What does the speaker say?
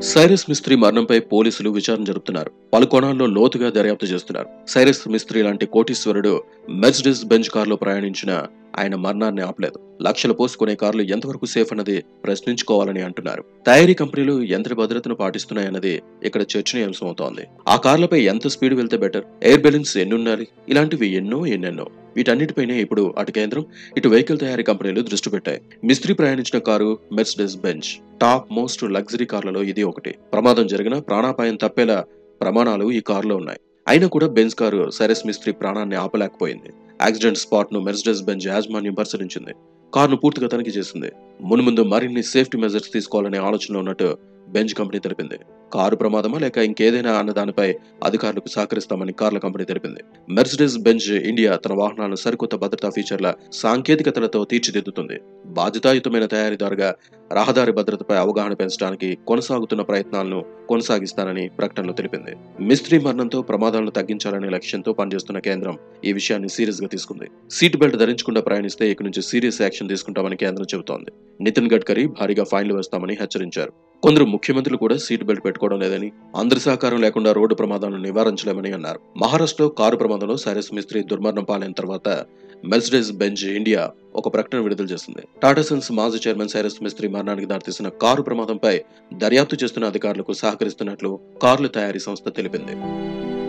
Cyrus Mistry మరణంపై పోలీసులు విచారణ జరుపుతున్నారు పలు కోణాల్లో లోతుగా దర్యాప్తు చేస్తున్నారు సైరస్ మిస్త్రీ లాంటి కోటీశ్వరుడు మెర్సిడెస్ బెంజ్ కారులో ప్రయాణించిన ఆయన మరణాన్ని ఆపలేదు లక్షలు పోసుకునే కార్లు ఎంతవరకు సేఫ్ అన్నది ప్రశ్నించుకోవాలని అంటున్నారు తయారీ కంపెనీలు యంత్ర భద్రతను పాటిస్తున్నాయన్నది ఇక్కడ చర్చనీయాంశం అవుతోంది ఆ కార్లపై ఎంత స్పీడ్ వెళ్తే బెటర్ ఎయిర్ బెలూన్స్ ఎన్ని ఉండాలి ఇలాంటివి ఎన్నో ఎన్నెన్నో వీటన్నిటిపైనే ఇప్పుడు అటు కేంద్రం ఇటు వెహికల్ తయారీ కంపెనీలు దృష్టి పెట్టాయి మిస్త్రీ ప్రయాణించిన car Mercedes Benz top most luxury కార్లలో ఇది ఒకటి ప్రమాదం జరిగిన ప్రాణాపాయం తప్పేలా ప్రమాణాలు ఈ కారులో ఉన్నాయి అయినా కూడా బెంజ్ కారు సైరస్ మిస్త్రీ ప్రాణాన్ని ఆపలేకపోయింది యాక్సిడెంట్ స్పాట్ ను మెర్సిడెస్ బెంజ్ యాజమాన్యం పరిశీలించింది కారును పూర్తిగా తనిఖీ చేసింది మున్ముందు మరిన్ని సేఫ్టీ మెజర్స్ తీసుకోవాలనే ఆలోచనలో ఉన్నట్టు బెంజ్ కంపెనీ తెలిపింది కారు ప్రమాదమా లేక ఇంకేదైనా అన్న దానిపై అధికారులకు సహకరిస్తామని కార్ల కంపెనీ తెలిపింది మెర్సిడెస్ బెంజ్ ఇండియా తన వాహనాలను సరికొత్త భద్రతా ఫీచర్ల సాంకేతికతలతో తీర్చిదిద్దుతుంది బాధ్యతాయుతమైన తయారీదారుగా రహదారి భద్రతపై అవగాహన పెంచడానికి కొనసాగుతున్న ప్రయత్నాలను కొనసాగిస్తానని ప్రకటనలో తెలిపింది మిస్త్రీ మరణంతో ప్రమాదాలను తగ్గించాలనే లక్ష్యంతో పనిచేస్తున్న కేంద్రం ఈ విషయాన్ని సీరియస్ గా తీసుకుంది సీట్ బెల్ట్ ధరించకుండా ప్రయాణిస్తే ఇక నుంచి సీరియస్ యాక్షన్ తీసుకుంటామని కేంద్రం చెబుతోంది నితిన్ గడ్కరీ భారీగా ఫైన్లు వేస్తామని హెచ్చరించారు కొందరు ముఖ్యమంత్రులు కూడా సీట్ బెల్ట్ పెట్టుకోవడం లేదని అందరి సహకారం లేకుండా రోడ్డు ప్రమాదాలను నివారించలేమని అన్నారు మహారాష్ట్రలో కారు ప్రమాదంలో సైరస్ మిస్త్రీ దుర్మరణం పాలైన తర్వాత మెర్సిడెస్ బెంజ్ ఇండియా ఒక ప్రకటన విడుదల చేసింది టాటా సన్స్ మాజీ చైర్మన్ సైరస్ మిస్త్రీ మరణానికి దారితీసిన కారు ప్రమాదంపై దర్యాప్తు చేస్తున్న అధికారులకు సహకరిస్తున్నట్లు కార్ల తయారీ సంస్థ తెలిపింది